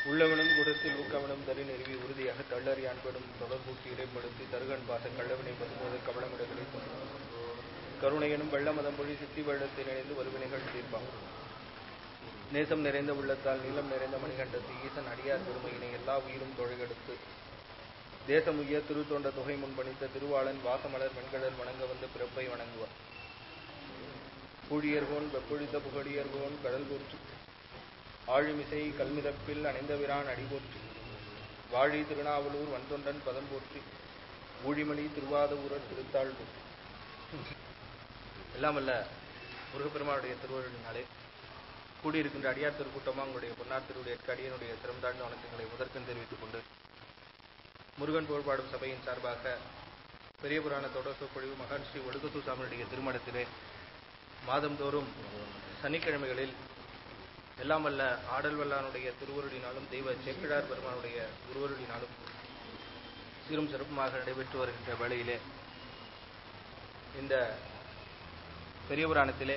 உள்ளவனும் குடத்தில் ஊக்கவனும் தரி நெருவி உறுதியாக தள்ளறி அன்படும் தொடர்பூட்டி இடைப்படுத்தி தருகன் பாச கள்ளவினை பதும்போது கவளமிடங்களை கருணையனும் வெள்ளமதம் பொழி சித்தி வெள்ளத்தில் இணைந்து வருவினைகள் தீர்ப்பான் நேசம் நிறைந்த உள்ளத்தால் நீளம் நிறைந்த மணிகண்டத்து ஈசன் அடியார் பெருமையினை எல்லா உயிரும் தொழைகெடுத்து தேசமுய்ய திருத்தொண்ட தொகை முன்பணித்த திருவாளன் வாசமலர் வெண்கடல் வணங்க வந்த பிறப்பை வணங்குவார் பூழியர்கோன் வெப்பொழித்த புகழியர்கோன் கடல் போற்று ஆழிமிசை கல்மிதப்பில் அணைந்தவிரான் அடிபோற்றி வாழி திருநாவலூர் வன்தொண்டன் பதம் போற்றி ஊழிமணி திருவாதூரர் திருத்தாள் போற்றி எல்லாம் அல்ல முருகப்பெருமானுடைய திருவருளினாலே கூடியிருக்கின்ற அடியார் திருக்கூட்டமாக உங்களுடைய பொன்னார் திருவுடைய அடியனுடைய சிறந்தாழ்ந்த வணக்கங்களை முதற்கண் தெரிவித்துக் கொண்டு முருகன் போர்பாடும் சபையின் சார்பாக பெரிய புராண தொடர் சொற்பொழிவு மகான் ஸ்ரீ ஒடுக்கத்தூர் சாமியுடைய திருமணத்திலே மாதந்தோறும் சனிக்கிழமைகளில் எல்லாம் வல்ல ஆடல் வல்லானுடைய திருவருளினாலும் தெய்வ சேக்கிழார் பெருமானுடைய குருவருளினாலும் சீரும் சிறப்புமாக நடைபெற்று வருகின்ற வேளையிலே இந்த பெரிய புராணத்திலே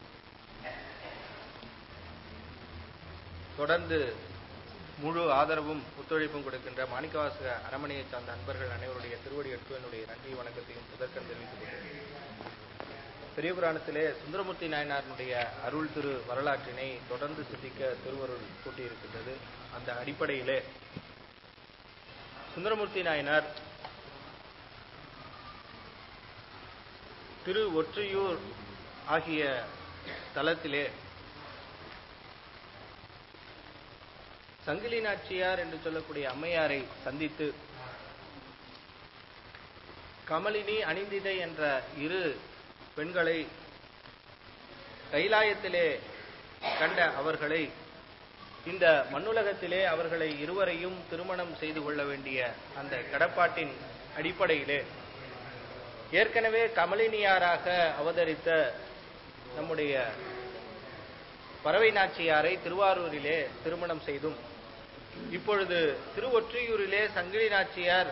தொடர்ந்து முழு ஆதரவும் ஒத்துழைப்பும் கொடுக்கின்ற மாணிக்கவாசக அரமனையை சார்ந்த அன்பர்கள் அனைவருடைய திருவடி எடுத்து என்னுடைய நன்றி வணக்கத்தையும் முதற்கண் தெரிவித்துக் கொள்கிறேன் பெரிய புராணத்திலே சுந்தரமூர்த்தி நாயனாருடைய அருள் திரு வரலாற்றினை தொடர்ந்து சிந்திக்க திருவருள் கூட்டியிருக்கின்றது அந்த அடிப்படையிலே சுந்தரமூர்த்தி நாயனார் திரு ஒற்றையூர் ஆகிய தலத்திலே சங்கிலி நாச்சியார் என்று சொல்லக்கூடிய அம்மையாரை சந்தித்து கமலினி அணிந்திதை என்ற இரு பெண்களை கைலாயத்திலே கண்ட அவர்களை இந்த மண்ணுலகத்திலே அவர்களை இருவரையும் திருமணம் செய்து கொள்ள வேண்டிய அந்த கடப்பாட்டின் அடிப்படையிலே ஏற்கனவே கமலினியாராக அவதரித்த நம்முடைய பறவை நாச்சியாரை திருவாரூரிலே திருமணம் செய்தும் இப்பொழுது திருவொற்றியூரிலே சங்கிலி நாச்சியார்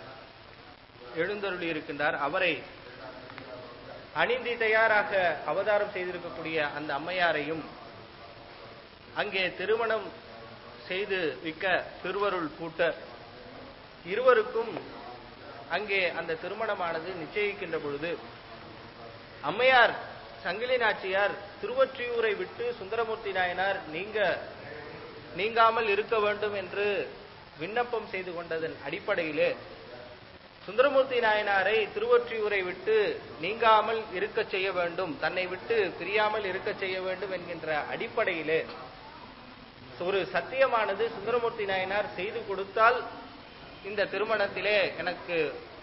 எழுந்தருளி இருக்கின்றார் அவரை அணிந்தி தயாராக அவதாரம் செய்திருக்கக்கூடிய அந்த அம்மையாரையும் அங்கே திருமணம் செய்து விற்க திருவருள் பூட்ட இருவருக்கும் அங்கே அந்த திருமணமானது நிச்சயிக்கின்ற பொழுது அம்மையார் சங்கிலி நாச்சியார் திருவொற்றியூரை விட்டு சுந்தரமூர்த்தி நாயனார் நீங்க நீங்காமல் இருக்க வேண்டும் என்று விண்ணப்பம் செய்து கொண்டதன் அடிப்படையிலே சுந்தரமூர்த்தி நாயனாரை திருவொற்றியூரை விட்டு நீங்காமல் இருக்க செய்ய வேண்டும் தன்னை விட்டு பிரியாமல் இருக்க செய்ய வேண்டும் என்கின்ற அடிப்படையிலே ஒரு சத்தியமானது சுந்தரமூர்த்தி நாயனார் செய்து கொடுத்தால் இந்த திருமணத்திலே எனக்கு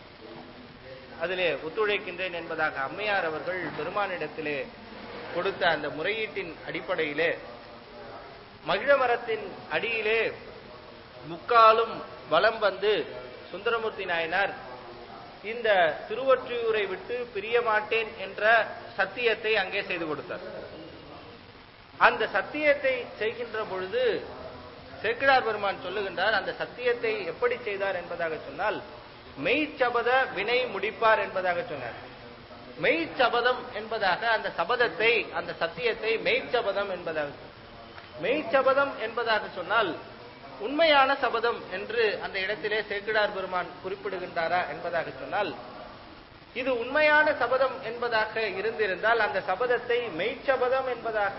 அதிலே ஒத்துழைக்கின்றேன் என்பதாக அம்மையார் அவர்கள் பெருமானிடத்திலே கொடுத்த அந்த முறையீட்டின் அடிப்படையிலே மகிழ மரத்தின் அடியிலே முக்காலும் வலம் வந்து சுந்தரமூர்த்தி நாயனார் இந்த திருவொற்றியூரை விட்டு பிரிய மாட்டேன் என்ற சத்தியத்தை அங்கே செய்து கொடுத்தார் அந்த சத்தியத்தை செய்கின்ற பொழுது சேக்கிழார் பெருமான் சொல்லுகின்றார் அந்த சத்தியத்தை எப்படி செய்தார் என்பதாக சொன்னால் மெய்ச்சபத வினை முடிப்பார் என்பதாக சொன்னார் மெய்ச்சபதம் என்பதாக அந்த சபதத்தை அந்த சத்தியத்தை மெய்ச்சபதம் என்பதாக மெய்ச்சபதம் என்பதாக சொன்னால் உண்மையான சபதம் என்று அந்த இடத்திலே சேக்கிடார் பெருமான் குறிப்பிடுகின்றாரா என்பதாக சொன்னால் இது உண்மையான சபதம் என்பதாக இருந்திருந்தால் அந்த சபதத்தை மெய்ச்சபதம் என்பதாக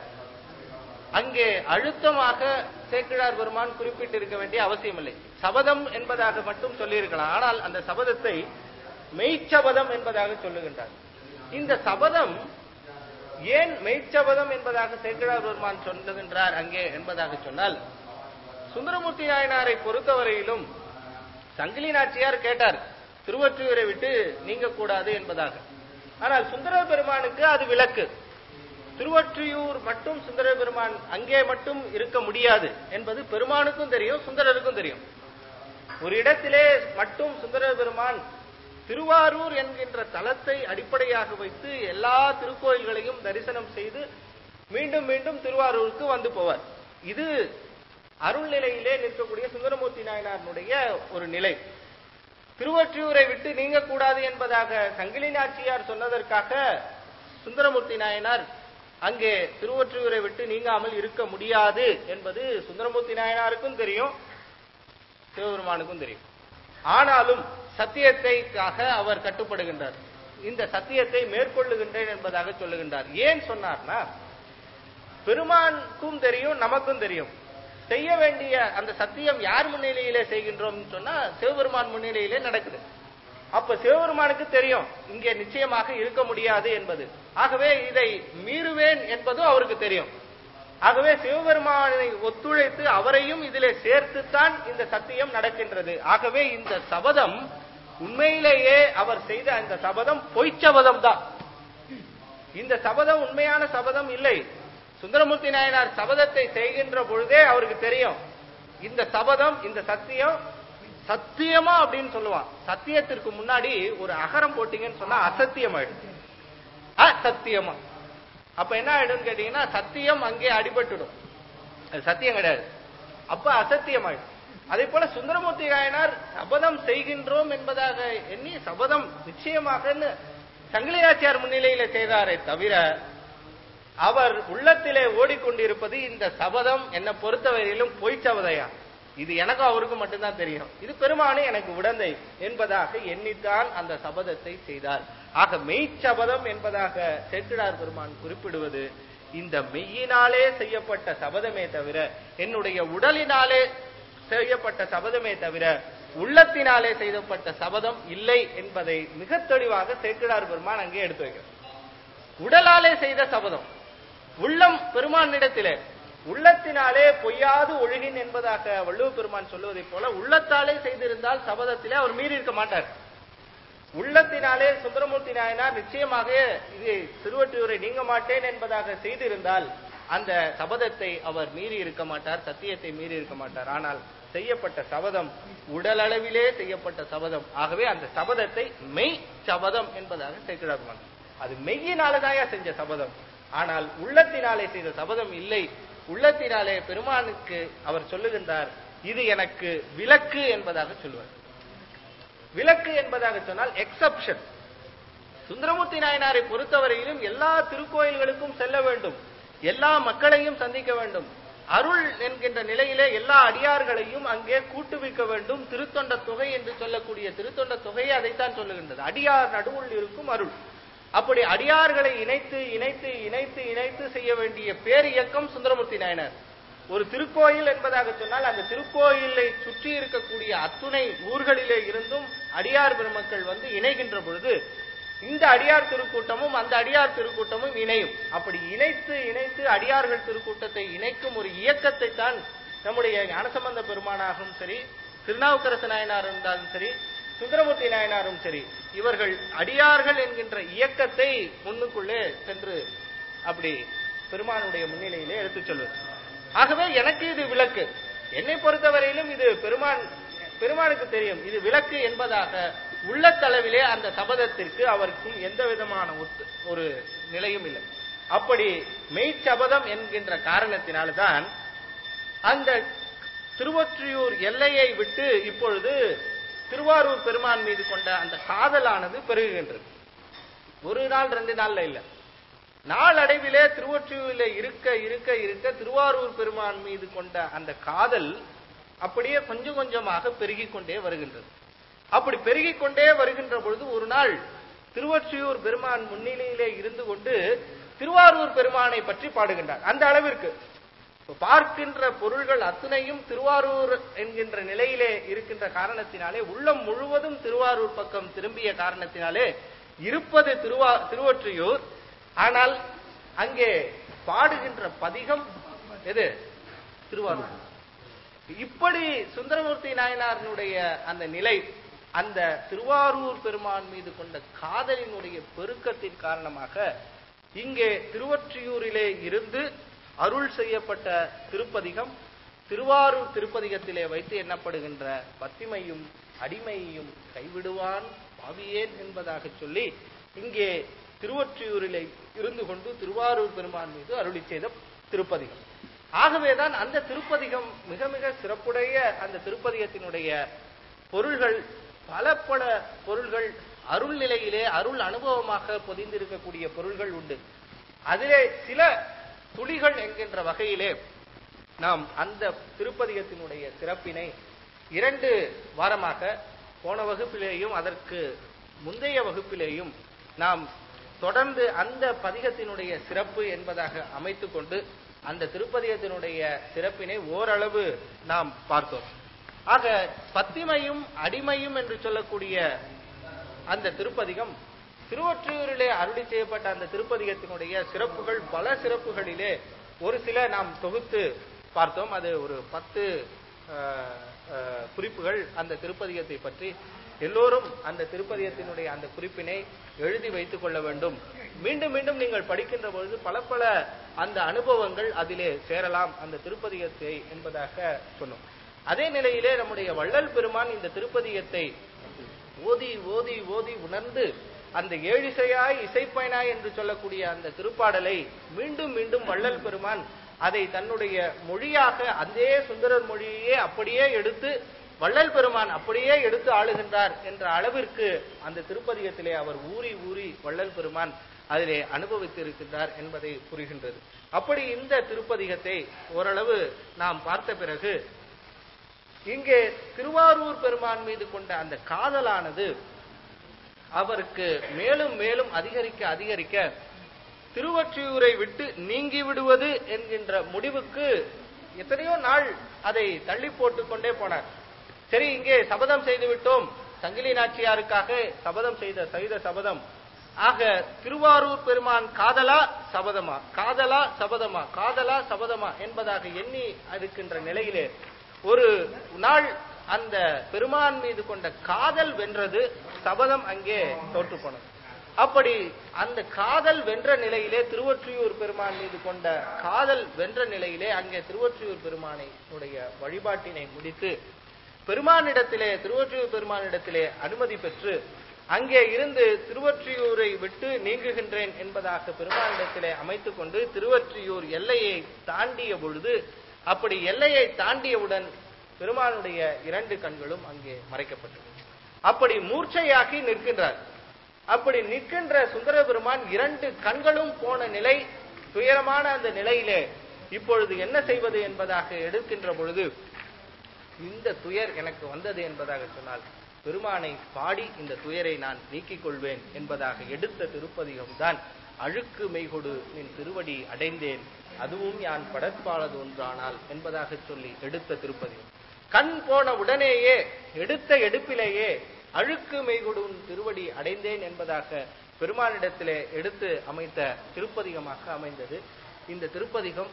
அங்கே அழுத்தமாக சேக்கிழார் பெருமான் குறிப்பிட்டிருக்க வேண்டிய அவசியம் இல்லை சபதம் என்பதாக மட்டும் சொல்லியிருக்கலாம் ஆனால் அந்த சபதத்தை மெய்ச்சபதம் என்பதாக சொல்லுகின்றார் இந்த சபதம் ஏன் மெய்ச்சபதம் என்பதாக சேக்கிழார் பெருமான் சொல்லுகின்றார் அங்கே என்பதாக சொன்னால் சுந்தரமூர்த்தி நாயனாரை பொறுத்தவரையிலும் சங்கிலி நாச்சியார் கேட்டார் திருவொற்றியூரை விட்டு நீங்க கூடாது என்பதாக ஆனால் சுந்தர பெருமானுக்கு அது விலக்கு திருவொற்றியூர் மட்டும் சுந்தர பெருமான் அங்கே மட்டும் இருக்க முடியாது என்பது பெருமானுக்கும் தெரியும் சுந்தரருக்கும் தெரியும் ஒரு இடத்திலே மட்டும் சுந்தர பெருமான் திருவாரூர் என்கின்ற தலத்தை அடிப்படையாக வைத்து எல்லா திருக்கோயில்களையும் தரிசனம் செய்து மீண்டும் மீண்டும் திருவாரூருக்கு வந்து போவார் இது அருள்நிலையிலே நிற்கக்கூடிய சுந்தரமூர்த்தி நாயனாருடைய ஒரு நிலை திருவொற்றியூரை விட்டு நீங்க கூடாது என்பதாக சங்கிலி நாச்சியார் சொன்னதற்காக சுந்தரமூர்த்தி நாயனார் அங்கே திருவொற்றியூரை விட்டு நீங்காமல் இருக்க முடியாது என்பது சுந்தரமூர்த்தி நாயனாருக்கும் தெரியும் சிவபெருமானுக்கும் தெரியும் ஆனாலும் சத்தியத்தைக்காக அவர் கட்டுப்படுகின்றார் இந்த சத்தியத்தை மேற்கொள்ளுகின்றேன் என்பதாக சொல்லுகின்றார் ஏன் சொன்னார்னா பெருமானுக்கும் தெரியும் நமக்கும் தெரியும் செய்ய வேண்டிய அந்த சத்தியம் யார் முன்னிலையிலே செய்கின்றோம் சொன்னா சிவபெருமான் முன்னிலையிலே நடக்குது அப்ப சிவபெருமானுக்கு தெரியும் இங்கே நிச்சயமாக இருக்க முடியாது என்பது ஆகவே இதை மீறுவேன் என்பதும் அவருக்கு தெரியும் ஆகவே சிவபெருமானை ஒத்துழைத்து அவரையும் இதிலே சேர்த்துத்தான் இந்த சத்தியம் நடக்கின்றது ஆகவே இந்த சபதம் உண்மையிலேயே அவர் செய்த அந்த சபதம் பொய்ச்சபதம் தான் இந்த சபதம் உண்மையான சபதம் இல்லை சுந்தரமூர்த்தி நாயனார் சபதத்தை செய்கின்ற பொழுதே அவருக்கு தெரியும் இந்த சபதம் இந்த சத்தியம் சத்தியமா அப்படின்னு சொல்லுவான் சத்தியத்திற்கு முன்னாடி ஒரு அகரம் போட்டீங்கன்னு சொன்னா அசத்தியம் ஆயிடும் அசத்தியமா அப்ப என்ன ஆயிடும் கேட்டீங்கன்னா சத்தியம் அங்கே அடிபட்டுடும் அது சத்தியம் கிடையாது அப்ப அசத்தியம் ஆயிடும் அதே போல சுந்தரமூர்த்தி நாயனார் சபதம் செய்கின்றோம் என்பதாக எண்ணி சபதம் நிச்சயமாகன்னு சங்கிலியாச்சியார் முன்னிலையில செய்தாரே தவிர அவர் உள்ளத்திலே ஓடிக்கொண்டிருப்பது இந்த சபதம் என்னை பொறுத்தவரையிலும் பொய் சபதையா இது எனக்கும் அவருக்கும் மட்டும்தான் தெரியும் இது பெருமானே எனக்கு உடந்தை என்பதாக எண்ணித்தான் அந்த சபதத்தை செய்தார் ஆக மெய்ச்சபதம் என்பதாக சேக்கிடார் பெருமான் குறிப்பிடுவது இந்த மெய்யினாலே செய்யப்பட்ட சபதமே தவிர என்னுடைய உடலினாலே செய்யப்பட்ட சபதமே தவிர உள்ளத்தினாலே செய்யப்பட்ட சபதம் இல்லை என்பதை மிக தெளிவாக சேக்கிடார் பெருமான் அங்கே எடுத்து வைக்கிறார் உடலாலே செய்த சபதம் உள்ளம் பெருமானிடத்திலே உள்ளத்தினாலே பொய்யாது ஒழுகின் என்பதாக வள்ளுவ பெருமான் சொல்லுவதைப் போல உள்ளத்தாலே செய்திருந்தால் சபதத்திலே அவர் மீறி இருக்க மாட்டார் உள்ளத்தினாலே சுந்தரமூர்த்தி நாயனார் நிச்சயமாக இது திருவற்றியூரை நீங்க மாட்டேன் என்பதாக செய்திருந்தால் அந்த சபதத்தை அவர் மீறி இருக்க மாட்டார் சத்தியத்தை மீறி இருக்க மாட்டார் ஆனால் செய்யப்பட்ட சபதம் உடலளவிலே செய்யப்பட்ட சபதம் ஆகவே அந்த சபதத்தை மெய் சபதம் என்பதாக சேர்க்கிறார் அது மெய்யினாலதாயா செஞ்ச சபதம் ஆனால் உள்ளத்தினாலே செய்த சபதம் இல்லை உள்ளத்தினாலே பெருமானுக்கு அவர் சொல்லுகின்றார் இது எனக்கு விலக்கு என்பதாக சொல்லுவார் விலக்கு என்பதாக சொன்னால் எக்ஸப்ஷன் சுந்தரமூர்த்தி நாயனாரை பொறுத்தவரையிலும் எல்லா திருக்கோயில்களுக்கும் செல்ல வேண்டும் எல்லா மக்களையும் சந்திக்க வேண்டும் அருள் என்கின்ற நிலையிலே எல்லா அடியார்களையும் அங்கே கூட்டுவிக்க வேண்டும் திருத்தொண்ட தொகை என்று சொல்லக்கூடிய திருத்தொண்ட தொகை அதைத்தான் சொல்லுகின்றது அடியார் நடுவுள் இருக்கும் அருள் அப்படி அடியார்களை இணைத்து இணைத்து இணைத்து இணைத்து செய்ய வேண்டிய பேர் இயக்கம் சுந்தரமூர்த்தி நாயனார் ஒரு திருக்கோயில் என்பதாக சொன்னால் அந்த திருக்கோயிலை சுற்றி இருக்கக்கூடிய அத்துணை ஊர்களிலே இருந்தும் அடியார் பெருமக்கள் வந்து இணைகின்ற பொழுது இந்த அடியார் திருக்கூட்டமும் அந்த அடியார் திருக்கூட்டமும் இணையும் அப்படி இணைத்து இணைத்து அடியார்கள் திருக்கூட்டத்தை இணைக்கும் ஒரு இயக்கத்தை தான் நம்முடைய ஞானசம்பந்த பெருமானாகவும் சரி திருநாவுக்கரசு நாயனார் இருந்தாலும் சரி சுந்தரமூர்த்தி நாயனாரும் சரி இவர்கள் அடியார்கள் என்கின்ற இயக்கத்தை முன்னுக்குள்ளே சென்று அப்படி பெருமானுடைய முன்னிலையிலே எடுத்துச் சொல்வது ஆகவே எனக்கு இது விளக்கு என்னை பொறுத்தவரையிலும் இது பெருமான் பெருமானுக்கு தெரியும் இது விளக்கு என்பதாக உள்ளத்தளவிலே அந்த சபதத்திற்கு அவருக்கும் எந்த விதமான ஒத்து ஒரு நிலையும் இல்லை அப்படி மெய்ச்சபதம் என்கின்ற காரணத்தினால்தான் அந்த திருவொற்றியூர் எல்லையை விட்டு இப்பொழுது திருவாரூர் பெருமான் மீது கொண்ட அந்த காதலானது பெருகுகின்றது ஒரு நாள் ரெண்டு நாள்ல இல்ல நாளடைவிலே திருவொற்றியூரிலே இருக்க இருக்க இருக்க திருவாரூர் பெருமான் மீது கொண்ட அந்த காதல் அப்படியே கொஞ்சம் கொஞ்சமாக பெருகிக் கொண்டே வருகின்றது அப்படி பெருகிக் கொண்டே வருகின்ற பொழுது ஒரு நாள் திருவொற்றியூர் பெருமான் முன்னிலையிலே இருந்து கொண்டு திருவாரூர் பெருமானை பற்றி பாடுகின்றார் அந்த அளவிற்கு பார்க்கின்ற பொருள்கள் அத்தனையும் திருவாரூர் என்கின்ற நிலையிலே இருக்கின்ற காரணத்தினாலே உள்ளம் முழுவதும் திருவாரூர் பக்கம் திரும்பிய காரணத்தினாலே இருப்பது திருவா திருவொற்றியூர் ஆனால் அங்கே பாடுகின்ற பதிகம் எது திருவாரூர் இப்படி சுந்தரமூர்த்தி நாயனாரினுடைய அந்த நிலை அந்த திருவாரூர் பெருமான் மீது கொண்ட காதலினுடைய பெருக்கத்தின் காரணமாக இங்கே திருவொற்றியூரிலே இருந்து அருள் செய்யப்பட்ட திருப்பதிகம் திருவாரூர் திருப்பதிகத்திலே வைத்து எண்ணப்படுகின்ற பத்திமையும் அடிமையையும் கைவிடுவான் பாவியேன் என்பதாக சொல்லி இங்கே திருவொற்றியூரிலே இருந்து கொண்டு திருவாரூர் பெருமான் மீது அருளி செய்த திருப்பதிகம் ஆகவேதான் அந்த திருப்பதிகம் மிக மிக சிறப்புடைய அந்த திருப்பதிகத்தினுடைய பொருள்கள் பல பல பொருள்கள் அருள் நிலையிலே அருள் அனுபவமாக பொதிந்திருக்கக்கூடிய பொருள்கள் உண்டு அதிலே சில துளிகள் என்கின்ற வகையிலே நாம் அந்த திருப்பதிகத்தினுடைய சிறப்பினை இரண்டு வாரமாக போன வகுப்பிலேயும் அதற்கு முந்தைய வகுப்பிலேயும் நாம் தொடர்ந்து அந்த பதிகத்தினுடைய சிறப்பு என்பதாக அமைத்துக் கொண்டு அந்த திருப்பதிகத்தினுடைய சிறப்பினை ஓரளவு நாம் பார்த்தோம் ஆக பத்திமையும் அடிமையும் என்று சொல்லக்கூடிய அந்த திருப்பதிகம் திருவொற்றியூரிலே அருளி செய்யப்பட்ட அந்த திருப்பதிகத்தினுடைய சிறப்புகள் பல சிறப்புகளிலே ஒரு சில நாம் தொகுத்து பார்த்தோம் அது ஒரு பத்து அஹ், அஹ், குறிப்புகள் அந்த திருப்பதிகத்தை பற்றி எல்லோரும் அந்த திருப்பதிகத்தினுடைய அந்த குறிப்பினை எழுதி வைத்துக் கொள்ள வேண்டும் மீண்டும் மீண்டும் நீங்கள் படிக்கின்ற பொழுது பல பல அந்த அனுபவங்கள் அதிலே சேரலாம் அந்த திருப்பதிகத்தை என்பதாக சொன்னோம் அதே நிலையிலே நம்முடைய வள்ளல் பெருமான் இந்த திருப்பதிகத்தை ஓதி ஓதி ஓதி உணர்ந்து அந்த ஏழிசையாய் இசைப்பயனாய் என்று சொல்லக்கூடிய அந்த திருப்பாடலை மீண்டும் மீண்டும் வள்ளல் பெருமான் அதை தன்னுடைய மொழியாக அதே சுந்தரர் மொழியையே அப்படியே எடுத்து வள்ளல் பெருமான் அப்படியே எடுத்து ஆளுகின்றார் என்ற அளவிற்கு அந்த திருப்பதிகத்திலே அவர் ஊறி ஊறி வள்ளல் பெருமான் அதிலே அனுபவித்து இருக்கின்றார் என்பதை புரிகின்றது அப்படி இந்த திருப்பதிகத்தை ஓரளவு நாம் பார்த்த பிறகு இங்கே திருவாரூர் பெருமான் மீது கொண்ட அந்த காதலானது அவருக்கு மேலும் மேலும் அதிகரிக்க அதிகரிக்க திருவொற்றியூரை விட்டு நீங்கி விடுவது என்கின்ற முடிவுக்கு எத்தனையோ நாள் அதை தள்ளி போட்டுக் கொண்டே போனார் சரி இங்கே சபதம் செய்து விட்டோம் சங்கிலி நாச்சியாருக்காக சபதம் செய்த செய்த சபதம் ஆக திருவாரூர் பெருமான் காதலா சபதமா காதலா சபதமா காதலா சபதமா என்பதாக எண்ணி இருக்கின்ற நிலையிலே ஒரு நாள் அந்த பெருமான் மீது கொண்ட காதல் வென்றது சபதம் அங்கே தோற்று போனது அப்படி அந்த காதல் வென்ற நிலையிலே திருவொற்றியூர் பெருமான் மீது கொண்ட காதல் வென்ற நிலையிலே அங்கே திருவொற்றியூர் பெருமானை உடைய வழிபாட்டினை முடித்து பெருமானிடத்திலே திருவொற்றியூர் பெருமானிடத்திலே அனுமதி பெற்று அங்கே இருந்து திருவொற்றியூரை விட்டு நீங்குகின்றேன் என்பதாக பெருமானிடத்திலே அமைத்துக் கொண்டு திருவொற்றியூர் எல்லையை தாண்டிய பொழுது அப்படி எல்லையை தாண்டியவுடன் பெருமானுடைய இரண்டு கண்களும் அங்கே மறைக்கப்பட்டது அப்படி மூர்ச்சையாகி நிற்கின்றார் அப்படி நிற்கின்ற சுந்தர பெருமான் இரண்டு கண்களும் போன நிலை துயரமான அந்த நிலையிலே இப்பொழுது என்ன செய்வது என்பதாக எடுக்கின்ற பொழுது இந்த துயர் எனக்கு வந்தது என்பதாக சொன்னால் பெருமானை பாடி இந்த துயரை நான் நீக்கிக் கொள்வேன் என்பதாக எடுத்த திருப்பதிகம் தான் அழுக்கு மெய்கொடு நின் திருவடி அடைந்தேன் அதுவும் யான் படற்பாளது ஒன்றானால் என்பதாக சொல்லி எடுத்த திருப்பதிகம் கண் போன உடனேயே எடுத்த எடுப்பிலேயே அழுக்கு மெய்கொடு உன் திருவடி அடைந்தேன் என்பதாக பெருமானிடத்திலே எடுத்து அமைத்த திருப்பதிகமாக அமைந்தது இந்த திருப்பதிகம்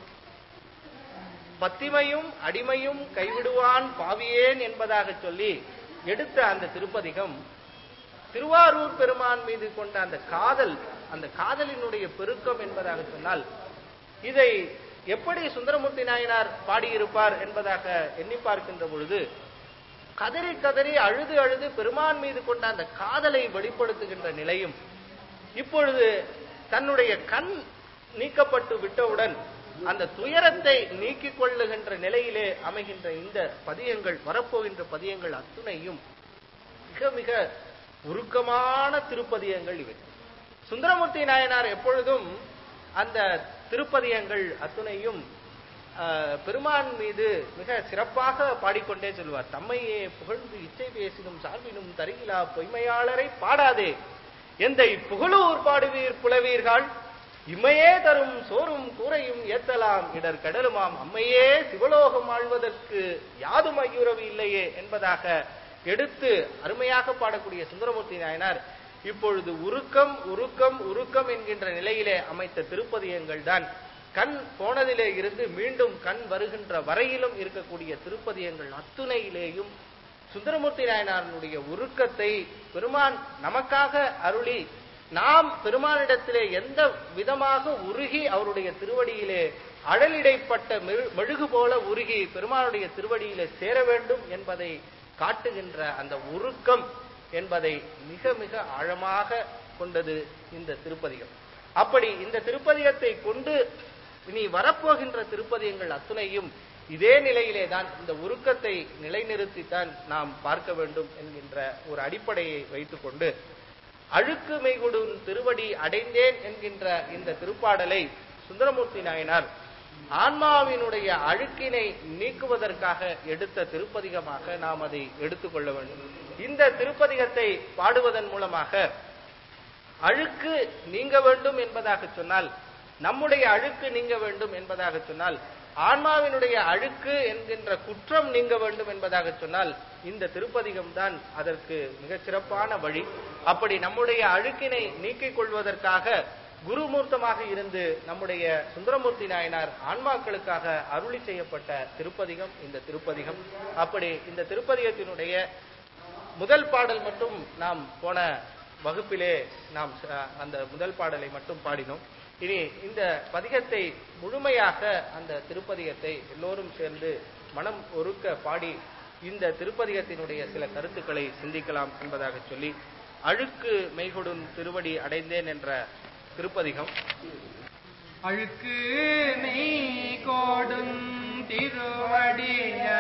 பத்திமையும் அடிமையும் கைவிடுவான் பாவியேன் என்பதாக சொல்லி எடுத்த அந்த திருப்பதிகம் திருவாரூர் பெருமான் மீது கொண்ட அந்த காதல் அந்த காதலினுடைய பெருக்கம் என்பதாக சொன்னால் இதை எப்படி சுந்தரமூர்த்தி நாயனார் பாடியிருப்பார் என்பதாக எண்ணி பார்க்கின்ற பொழுது கதறி கதறி அழுது அழுது பெருமான் மீது கொண்ட அந்த காதலை வெளிப்படுத்துகின்ற நிலையும் இப்பொழுது தன்னுடைய கண் நீக்கப்பட்டு விட்டவுடன் அந்த துயரத்தை நீக்கிக் கொள்ளுகின்ற நிலையிலே அமைகின்ற இந்த பதியங்கள் வரப்போகின்ற பதியங்கள் அத்துணையும் மிக மிக உருக்கமான திருப்பதியங்கள் இவை சுந்தரமூர்த்தி நாயனார் எப்பொழுதும் அந்த திருப்பதியங்கள் அத்துணையும் ஆஹ், பெருமான் மீது மிக சிறப்பாக பாடிக்கொண்டே சொல்வார் தம்மையே புகழ்ந்து இச்சை பேசினும் சார்பினும் தருகிலா பொய்மையாளரை பாடாதே எந்தை புகழூர் பாடுவீர் புலவீர்கள் இம்மையே தரும் சோறும் கூரையும் ஏத்தலாம் இடர் கடலுமாம் அம்மையே சிவலோகம் ஆழ்வதற்கு யாதும் ஐயுறவு இல்லையே என்பதாக எடுத்து அருமையாக பாடக்கூடிய சுந்தரமூர்த்தி நாயனார் இப்பொழுது உருக்கம் உருக்கம் உருக்கம் என்கின்ற நிலையிலே அமைத்த திருப்பதியங்கள் தான் கண் போனதிலே இருந்து மீண்டும் கண் வருகின்ற வரையிலும் இருக்கக்கூடிய திருப்பதியங்கள் அத்துணையிலேயும் சுந்தரமூர்த்தி நாயனாரனுடைய உருக்கத்தை பெருமான் நமக்காக அருளி நாம் பெருமானிடத்திலே எந்த விதமாக உருகி அவருடைய திருவடியிலே அழலிடைப்பட்ட மெழு- மெழுகு போல உருகி பெருமானுடைய திருவடியிலே சேர வேண்டும் என்பதை காட்டுகின்ற அந்த உருக்கம் என்பதை மிக மிக ஆழமாக கொண்டது இந்த திருப்பதிகம் அப்படி இந்த திருப்பதிகத்தை கொண்டு இனி வரப்போகின்ற திருப்பதியங்கள் அத்துணையும் இதே நிலையிலே தான் இந்த உருக்கத்தை நிலைநிறுத்தித்தான் நாம் பார்க்க வேண்டும் என்கின்ற ஒரு அடிப்படையை வைத்துக்கொண்டு அழுக்கு மெய்கொடும் திருவடி அடைந்தேன் என்கின்ற இந்த திருப்பாடலை சுந்தரமூர்த்தி நாயனார் ஆன்மாவினுடைய அழுக்கினை நீக்குவதற்காக எடுத்த திருப்பதிகமாக நாம் அதை எடுத்துக்கொள்ள வேண்டும் இந்த திருப்பதிகத்தை பாடுவதன் மூலமாக அழுக்கு நீங்க வேண்டும் என்பதாக சொன்னால் நம்முடைய அழுக்கு நீங்க வேண்டும் என்பதாக சொன்னால் ஆன்மாவினுடைய அழுக்கு என்கின்ற குற்றம் நீங்க வேண்டும் என்பதாக சொன்னால் இந்த திருப்பதிகம் தான் அதற்கு மிகச் சிறப்பான வழி அப்படி நம்முடைய அழுக்கினை நீக்கிக் கொள்வதற்காக குருமூர்த்தமாக இருந்து நம்முடைய சுந்தரமூர்த்தி நாயனார் ஆன்மாக்களுக்காக அருளி செய்யப்பட்ட திருப்பதிகம் இந்த திருப்பதிகம் அப்படி இந்த திருப்பதிகத்தினுடைய முதல் பாடல் மட்டும் நாம் போன வகுப்பிலே நாம் அஹ், அந்த முதல் பாடலை மட்டும் பாடினோம் இனி இந்த பதிகத்தை முழுமையாக அந்த திருப்பதிகத்தை எல்லோரும் சேர்ந்து மனம் ஒருக்க பாடி இந்த திருப்பதிகத்தினுடைய சில கருத்துக்களை சிந்திக்கலாம் என்பதாக சொல்லி அழுக்கு மெய்கொடும் திருவடி அடைந்தேன் என்ற திருப்பதிகம் அழுக்கு மெய் கோடும் திருவடி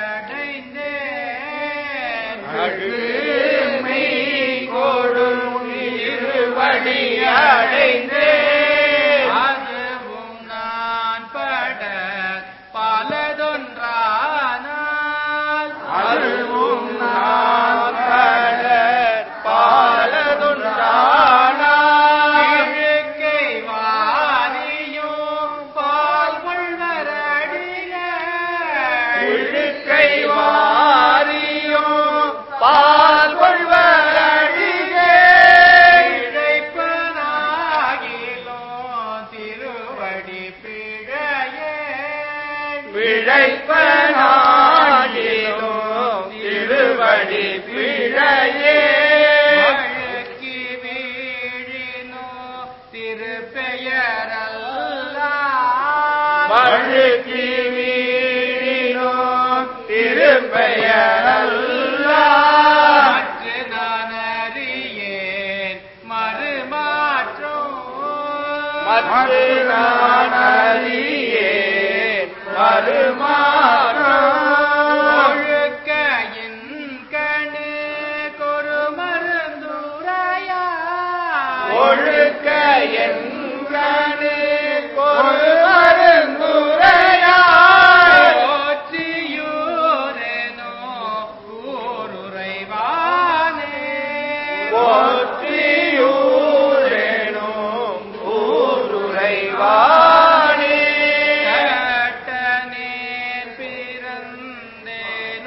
அடைந்தேன் அழுக்கு மெய் கோடும் திருவடி அடைந்தேன். அதுவும் நான் பட பலதொன்றானால் அருவும் நான் பலர் பாலதொன்றானாய். இழுக்கை வாரியும் பால் கொள்வரடிகள் இழுக்கை வாரியும் பால் கொள்வரடிகே. இழைப்பனாகிலோ திருவடி பிழையே பிழைப்பனாகிலும் திருவடி பிழையே வழுக்கி வீழினோ திருப்பெயரல்லால் வழுக்கி வீழினோ திருப்பெயரல்லார். மற்ற நான் அறியேன் மறுமாற்றம் மற்று நான் அறியேன் மறுமாற்றம். ஒழுக்கையின் கணு கொரு மருந்துரையாய் ஒழுக்க என்கணு ஒரு மருந்துரையாய். போற்றியூரெனோ ஊருரைவானே போற்றியூரெனும் ஊருரைவானே. கேட்டனேன் பிறந்தேன்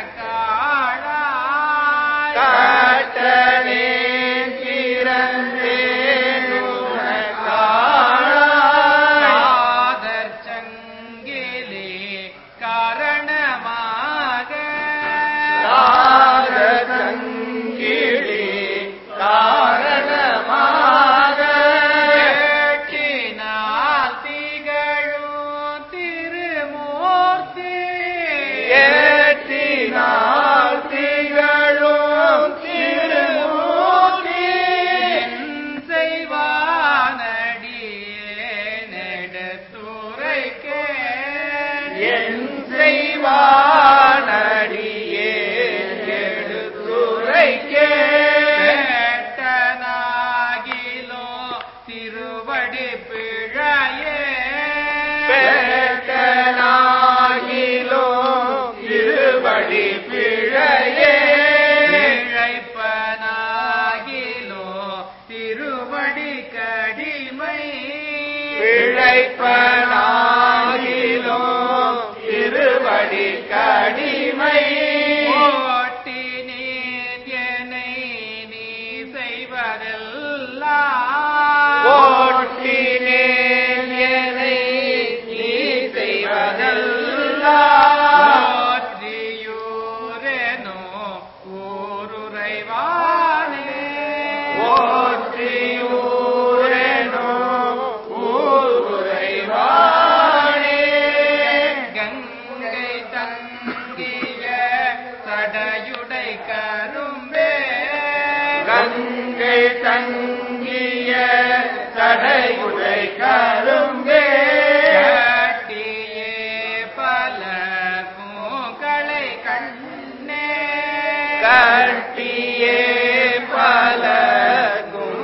உனக்காளாய். காட்டனேன் பிறந்தேன் உனக்காளாய். காதற் சங்கிலி காரணமாக காத சங்கிலி காரணமாக ஏற்றினால் திகழும் திருமூர்த்தி ஏற்றினால் திகழும் திருமூர்த்தி என் செய்வானடியேன் எடுத்துரைக்கே. என் செய்வானடியே எடுத்துரைக்கே பேட்டனாகிலோ திருவடி பிழையே பேட்டனாகிலோ திருவடி பிழையே இழைப்பனாகிலோ திருவடி கடிமை பிழைப்பனாகிலோ திருவடி கடிமை ஓட்டினேன் என்னை நீ செய்வதெல்லாம் ஓட்டினேன் என்னை நீ செய்வதெல்லாம் ஓற்றியூரெனோ ஊருரைவானே ஓற்றியூரெனோ ஊருரைவானே. கங்கை தங்கிய சடையுடை கரும்பே கங்கை தங்கிய சடையுடை கரும்பே காட்டியே பல பூக்களை கண்ணே கட்டியே பல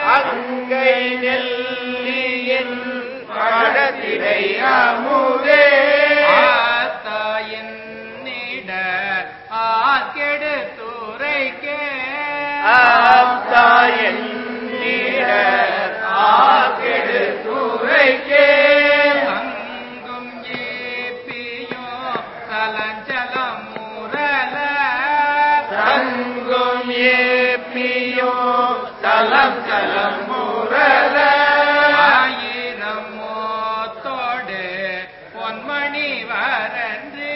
அங்கை நெல்லியின் பழத்திடை அமுதே ஆத்தாயின் நிட ஆக்கெடு துரைக்கே ஆப்தாயன் நீடர் ஆகெடு துரைக்கே அங்கும் ஏப்பியோ சலஞ்சலம் முரல தங்கும் ஏப்பியோ தலம் தலம் முரல ஆயிரம் மோத்தோடு பொன்மணி வரன்று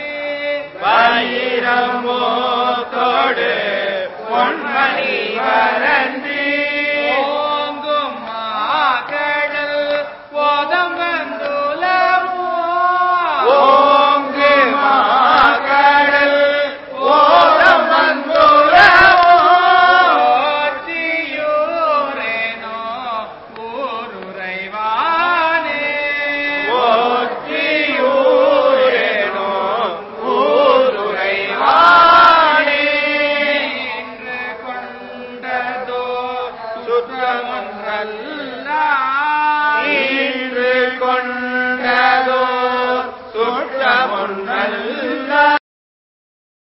பாயிரமோத்தோடு பொன்மணி வரந்தி ஓங்கும் மாகடல் போதம் வந்துலவோ ஓங்கு மாகடல் ஓடம் வந்துரவோ ஓச்சியூரேனோ ஊருரைவானே ஓத்தியூரேனோ ஊருரைவானே இன்று கொண்டதோ சுத்தமன்றல்ல சுத்தமன்றல்ல இன்று கொண்ட